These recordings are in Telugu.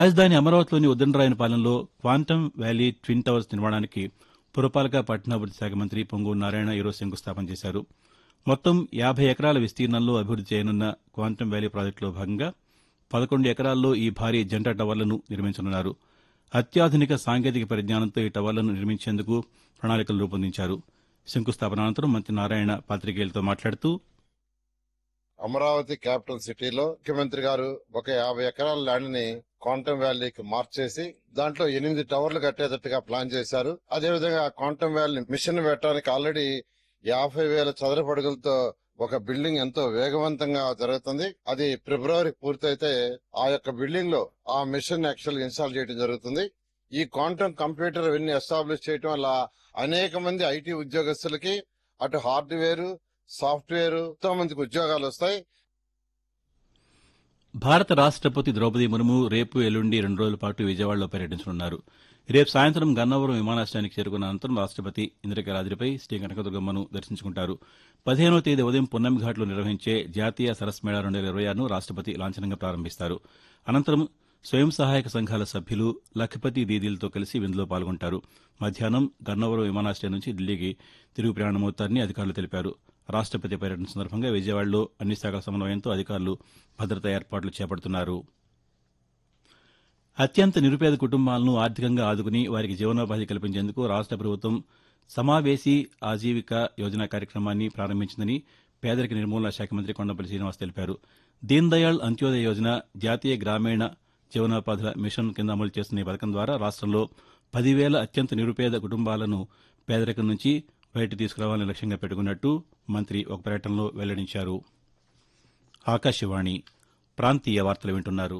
రాజధాని అమరావతిలోని ఉద్దండరాయనపాలెంలో క్వాంటమ్ వ్యాలీ ట్విన్ టవర్స్ నిర్మాణానికి పురపాలక పట్టణాభివృద్ది శాఖ మంత్రి పొంగూరు నారాయణ ఈరోజు శంకుస్థాపన చేశారు మొత్తం యాభై ఎకరాల విస్తీర్ణంలో అభివృద్ది చేయనున్న క్వాంటమ్ వ్యాలీ ప్రాజెక్టులో భాగంగా పదకొండు ఎకరాల్లో ఈ భారీ జంట టవర్లను నిర్మించనున్నారు అత్యాధునిక సాంకేతిక పరిజ్ఞానంతో ఈ టవర్లను నిర్మించేందుకు ప్రణాళికలు రూపొందించారు శంకుస్థాపన అనంతరం మంత్రి నారాయణ పాతికేయులతో మాట్లాడుతూ అమరావతి క్యాపిటల్ సిటీలో ముఖ్యమంత్రి గారు ఒక యాభై ఎకరాల ల్యాండ్ ని క్వాంటమ్ వ్యాలీకి మార్చేసి దాంట్లో ఎనిమిది టవర్లు కట్టేటట్టుగా ప్లాన్ చేశారు అదేవిధంగా క్వాంటమ్ వ్యాలీ మిషన్ పెట్టడానికి ఆల్రెడీ యాభై వేల చదరపు అడుగులతో ఒక బిల్డింగ్ ఎంతో వేగవంతంగా జరుగుతుంది అది ఫిబ్రవరి పూర్తయితే ఆ యొక్క బిల్డింగ్ లో ఆ మిషన్ యాక్చువల్ ఇన్స్టాల్ చేయడం జరుగుతుంది ఈ క్వాంటమ్ కంప్యూటర్ ఇవన్నీ ఎస్టాబ్లిష్ చేయడం వల్ల అనేక మంది ఐటీ ఉద్యోగస్తులకి అటు హార్డ్వేర్ సాఫ్ట్వేర్ ఎంతో మందికి ఉద్యోగాలు వస్తాయి భారత రాష్టపతి ద్రౌపది ముర్ము రేపు ఎల్లుండి రెండు రోజుల పాటు విజయవాడలో పర్యటించనున్నారు రేపు సాయంత్రం గన్నవరం విమానాశ్రయానికి చేరుకున్న అనంతరం రాష్టపతి ఇంద్రకీలాద్రిపై శ్రీ కనకదుర్గమ్మను దర్శించుకుంటారు పదిహేనో తేదీ ఉదయం పున్నం ఘాట్లో నిర్వహించే జాతీయ సరస్ మేళా రెండు వేల ఇరవై ఆరును రాష్టపతి లాంఛనంగా ప్రారంభిస్తారు అనంతరం స్వయం సహాయక సంఘాల సభ్యులు లఖపతి దీదీలతో కలిసి విందులో పాల్గొంటారు మధ్యాహ్నం గన్నవరం విమానాశ్రయం నుంచి ఢిల్లీకి తిరుగు ప్రయాణమవుతారని అధికారులు తెలిపారు రాష్టపతి పర్యటన సందర్భంగా విజయవాడలో అన్ని శాఖల సమన్వయంతో అధికారులు భద్రతా ఏర్పాట్లు చేపడుతున్నారు అత్యంత నిరుపేద కుటుంబాలను ఆర్థికంగా ఆదుకుని వారికి జీవనోపాధి కల్పించేందుకు రాష్ట ప్రభుత్వం సమావేశీ ఆజీవిక యోజన కార్యక్రమాన్ని ప్రారంభించిందని పేదరిక నిర్మూలన శాఖ మంత్రి కొండపల్లి శ్రీనివాస్ తెలిపారు దీన్ దయాళ్ అంత్యోదయ యోజన జాతీయ గ్రామీణ జీవనోపాధుల మిషన్ కింద అమలు చేస్తున్న ఈ పథకం ద్వారా రాష్టంలో పదివేల అత్యంత నిరుపేద కుటుంబాలను పేదరికం నుంచి బయట తీసుకురావాలని లక్ష్యంగా పెట్టుకున్నట్టు మంత్రి ఒక పర్యటనలో వెల్లడించారు ఆకాశవాణి ప్రాంతీయ వార్తలు వింటున్నారు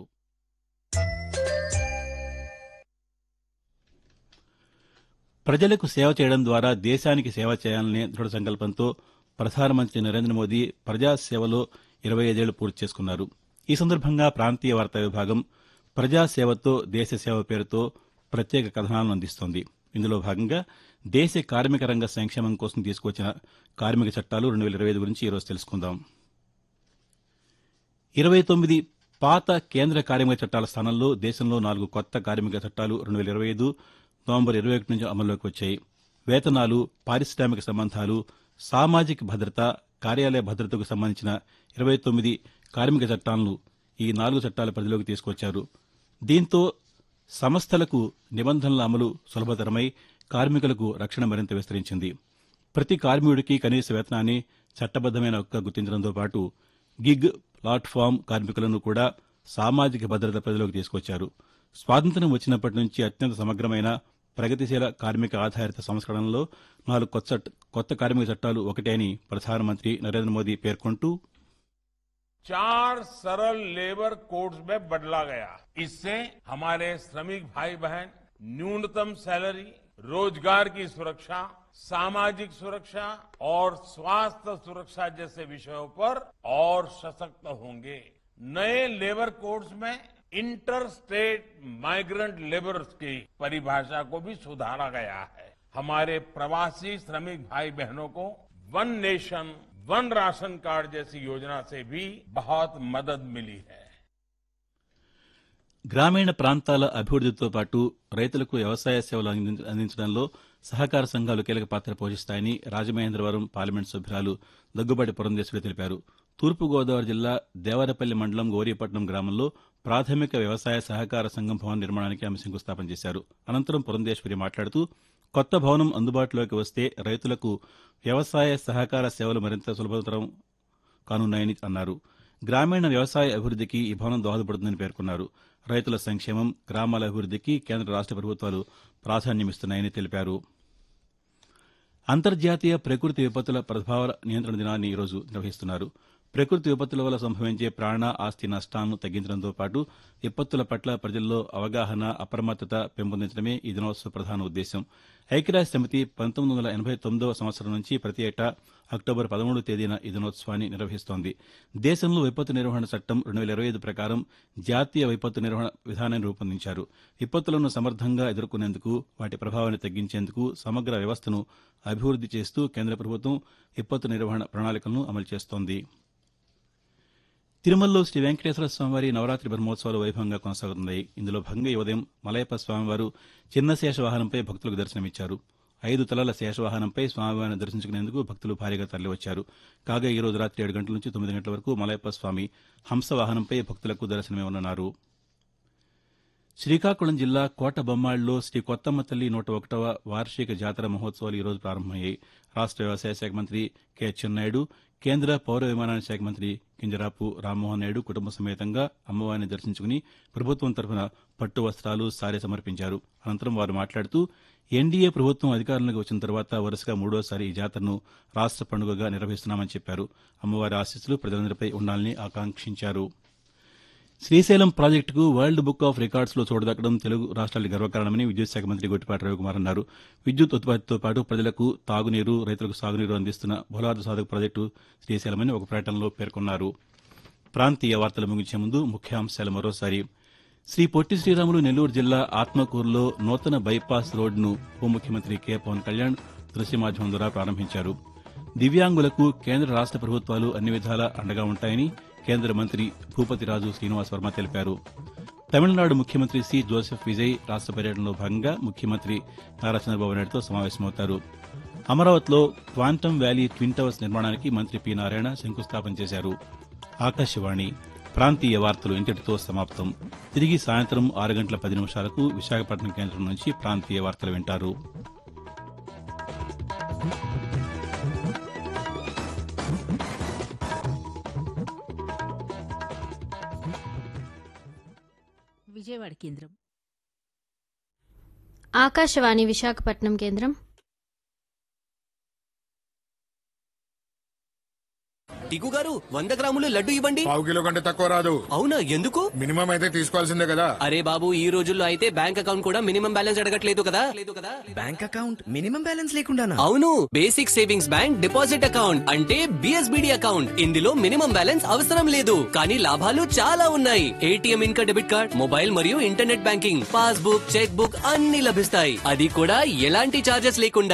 ప్రజలకు సేవ చేయడం ద్వారా దేశానికి సేవ చేయాలనే దృఢ సంకల్పంతో ప్రధానమంత్రి నరేంద్ర మోదీ ప్రజాసేవలో ఇరవై ఐదేళ్లు పూర్తి చేసుకున్నారు ఈ సందర్భంగా ప్రాంతీయ వార్తా విభాగం ప్రజాసేవతో దేశ సేవ పేరుతో ప్రత్యేక కథనాలను అందిస్తోంది ఇందులో భాగంగా దేశ కార్మిక రంగ సంక్షేమం కోసం తీసుకొచ్చిన కార్మిక చట్టాలు రెండు వేల ఇరవై ఐదు గురించి ఈరోజు తెలుసుకుందాం ఇరవై తొమ్మిది పాత కేంద్ర కార్మిక చట్టాల స్థానంలో దేశంలో నాలుగు కొత్త కార్మిక చట్టాలు రెండు వేల ఇరవై ఐదు నవంబర్ ఇరవై ఒకటి నుంచి అమల్లోకి వచ్చాయి వేతనాలు పారిశ్రామిక సంబంధాలు సామాజిక భద్రత కార్యాలయ భద్రతకు సంబంధించిన ఇరవై తొమ్మిది కార్మిక చట్టాలను ఈ నాలుగు చట్టాల పరిధిలోకి తీసుకొచ్చారు దీంతో సంస్థలకు నిబంధనల అమలు సులభతరమై కార్మికులకు రక్షణ మరింత విస్తరించింది ప్రతి కార్మికుడికి కనీస వేతనాన్ని చట్టబద్దమైన హక్కుగా గుర్తించడంతో పాటు గిగ్ ప్లాట్ఫామ్ కార్మికులను కూడా సామాజిక భద్రత పరిధిలోకి తీసుకొచ్చారు స్వాతంత్ర్యం వచ్చినప్పటి నుంచి అత్యంత సమగ్రమైన ప్రగతిశీల కార్మిక ఆధారిత సంస్కరణలో నాలుగు కొత్త కొత్త కార్మిక చట్టాలు ఒకటే అని ప్రధానమంత్రి నరేంద్ర మోదీ పేర్కొంటూ चार सरल लेबर कोड्स में बदला गया इससे हमारे श्रमिक भाई बहन न्यूनतम सैलरी रोजगार की सुरक्षा सामाजिक सुरक्षा और स्वास्थ्य सुरक्षा जैसे विषयों पर और सशक्त होंगे नए लेबर कोड्स में इंटर स्टेट माइग्रेंट लेबर्स की परिभाषा को भी सुधारा गया है हमारे प्रवासी श्रमिक भाई बहनों को one nation one ration card जैसी योजना से भी बहुत मदद मिली है గ్రామీణ ప్రాంతాల అభివృద్దితో పాటు రైతులకు వ్యవసాయ సేవలు అందించ- అందించడంలో సహకార సంఘాలు కీలక పాత్ర పోషిస్తాయని రాజమహేంద్రవరం పార్లమెంట్ సభ్యురాలు దగ్గుబాటి పురంధేశ్వరి తెలిపారు తూర్పుగోదావరి జిల్లా దేవరపల్లి మండలం గౌరీపట్నం గ్రామంలో ప్రాథమిక వ్యవసాయ సహకార సంఘం భవన నిర్మాణానికి ఆమె శంకుస్థాపన చేశారు అనంతరం పురంధేశ్వరి మాట్లాడుతూ కొత్త భవనం అందుబాటులోకి వస్తే రైతులకు వ్యవసాయ సహకార సేవలు మరింత సులభతరం కానున్నాయని అన్నారు గ్రామీణ వ్యవసాయ అభివృద్దికి ఈ భవనం దోహదపడుతుందని పేర్కొన్నారు రైతుల సంక్షేమం గ్రామాల అభివృద్దికి కేంద్ర రాష్ట ప్రభుత్వాలు ప్రాధాన్యమిస్తున్నాయని తెలిపారు అంతర్జాతీయ ప్రకృతి విపత్తుల ప్రభావ నియంత్రణ దినాన్ని ఈరోజు నిర్వహిస్తున్నారు ప్రకృతి విపత్తుల వల్ల సంభవించే ప్రాణ ఆస్తి నష్టాలను తగ్గించడంతో పాటు విపత్తుల పట్ల ప్రజల్లో అవగాహన అప్రమత్తత పెంపొందించడమే ఈ దినోత్సవ ప్రధాన ఉద్దేశం ఐక్యరాజ్య సమితి పంతొమ్మిది వందల ఎనభై తొమ్మిదవ సంవత్సరం నుంచి ప్రతి ఏటా అక్టోబర్ పదమూడు తేదీన ఈ దినోత్సవాన్ని నిర్వహిస్తోంది దేశంలో విపత్తు నిర్వహణ చట్టం రెండు వేల ఇరవై ఐదు ప్రకారం జాతీయ విపత్తు నిర్వహణ విధానాన్ని రూపొందించారు విపత్తులను సమర్థంగా ఎదుర్కొనేందుకు వాటి ప్రభావాన్ని తగ్గించేందుకు సమగ్ర వ్యవస్థను అభివృద్ది చేస్తూ కేంద్ర ప్రభుత్వం విపత్తు నిర్వహణ ప్రణాళికలను అమలు చేస్తోంది తిరుమలలో శ్రీ వెంకటేశ్వర స్వామివారి నవరాత్రి బ్రహ్మోత్సవాలు వైభవంగా కొనసాగుతున్నాయి ఇందులో భాగంగా ఈ ఉదయం మలయప్ప స్వామివారు చిన్న శేష వాహనంపై భక్తులకు దర్శనమిచ్చారు ఐదు తలల శేషవాహనంపై స్వామివారిని దర్శించుకునేందుకు భక్తులు భారీగా తరలివచ్చారు కాగా ఈ రోజు రాత్రి ఏడు గంటల నుంచి తొమ్మిది గంటల వరకు మలయప్ప స్వామి హంస వాహనంపై భక్తులకు దర్శనమివ్వనున్నారు శ్రీకాకుళం జిల్లా కోట బొమ్మాళ్ళలో శ్రీ కొత్తమ్మ తల్లి నూట ఒకటవ వార్షిక జాతర మహోత్సవాలు ఈరోజు ప్రారంభమయ్యాయి రాష్ట వ్యవసాయ శాఖ మంత్రి కె అచ్చెన్నాయుడు కేంద్ర పౌర విమానయాన శాఖ మంత్రి కింజరాపు రామ్మోహన్ నాయుడు కుటుంబ సమేతంగా అమ్మవారిని దర్శించుకుని ప్రభుత్వం తరఫున పట్టు వస్త్రాలు సారె సమర్పించారు అనంతరం వారు మాట్లాడుతూ ఎన్డీఏ ప్రభుత్వం అధికారంలోకి వచ్చిన తర్వాత వరుసగా మూడోసారి ఈ జాతరను రాష్ట పండుగగా నిర్వహిస్తున్నామని చెప్పారు అమ్మవారి ఆశీస్సులు ప్రజలందరిపై ఉండాలని ఆకాంక్షించారు శ్రీశైలం ప్రాజెక్టుకు వరల్డ్ బుక్ ఆఫ్ రికార్డ్స్ లో చోటుదక్కడం తెలుగు రాష్ట్రాలకు గర్వకారణమని విద్యుత్ శాఖ మంత్రి గొట్టిపాటి రవికుమార్ అన్నారు విద్యుత్ ఉత్పత్తితో పాటు ప్రజలకు తాగునీరు రైతులకు సాగునీరు అందిస్తున్న బోలార్దు సాధక ప్రాజెక్టు శ్రీశైలమని ఒక ప్రకటనలో పేర్కొన్నారు ప్రాంతీయ వార్తలు ముగించే ముందు ముఖ్యాంశాలు మరోసారి శ్రీ పొట్టి శ్రీరాములు నెల్లూరు జిల్లా ఆత్మకూరులో నూతన బైపాస్ రోడ్డును ఉప ముఖ్యమంత్రి కె పవన్ కళ్యాణ్ దృశ్య మాధ్యమం ద్వారా ప్రారంభించారు దివ్యాంగులకు కేంద్ర రాష్ట ప్రభుత్వాలు అన్ని విధాలా అండగా ఉంటాయని కేంద్ర మంత్రి భూపతిరాజు శ్రీనివాస్ వర్మ తెలిపారు తమిళనాడు ముఖ్యమంత్రి సి జోసెఫ్ విజయ్ రాష్ట పర్యటనలో భాగంగా ముఖ్యమంత్రి నారా చంద్రబాబు నాయుడుతో సమావేశమవుతారు అమరావతిలో క్వాంటమ్ వ్యాలీ ట్విన్ టవర్స్ నిర్మాణానికి మంత్రి పి నారాయణ శంకుస్థాపన చేశారు ఆకాశవాణి ప్రాంతీయ వార్తలు ఇంతటితో సమాప్తం తిరిగి సాయంత్రం ఆరు గంటల పది నిమిషాలకు విశాఖపట్నం కేంద్రం నుంచి ప్రాంతీయ వార్తలు వింటారు విజయవాడ కేంద్రం ఆకాశవాణి విశాఖపట్నం కేంద్రం టికు గారు వంద గ్రాములు లడ్డు ఇవ్వండి పావు కిలో కంటే తక్కువ రాదు అవునా ఎందుకు మినిమం అయితే తీసుకోవాల్సిందే కదా అరే బాబు ఈ రోజుల్లో అయితే బ్యాంక్ అకౌంట్ కూడా మినిమం బ్యాలెన్స్ అడగట్లేదు కదా లేదు కదా బ్యాంక్ అకౌంట్ మినిమం బ్యాలెన్స్ లేకుండానా అవును basic savings bank deposit account అంటే బిఎస్బిడి అకౌంట్ ఇందులో మినిమం బ్యాలెన్స్ అవసరం లేదు కానీ లాభాలు చాలా ఉన్నాయి ఏటీఎం ఇంకా డెబిట్ కార్డ్ మొబైల్ మరియు internet banking passbook cheque book అన్ని లభిస్తాయి అది కూడా ఎలాంటి చార్జెస్ లేకుండా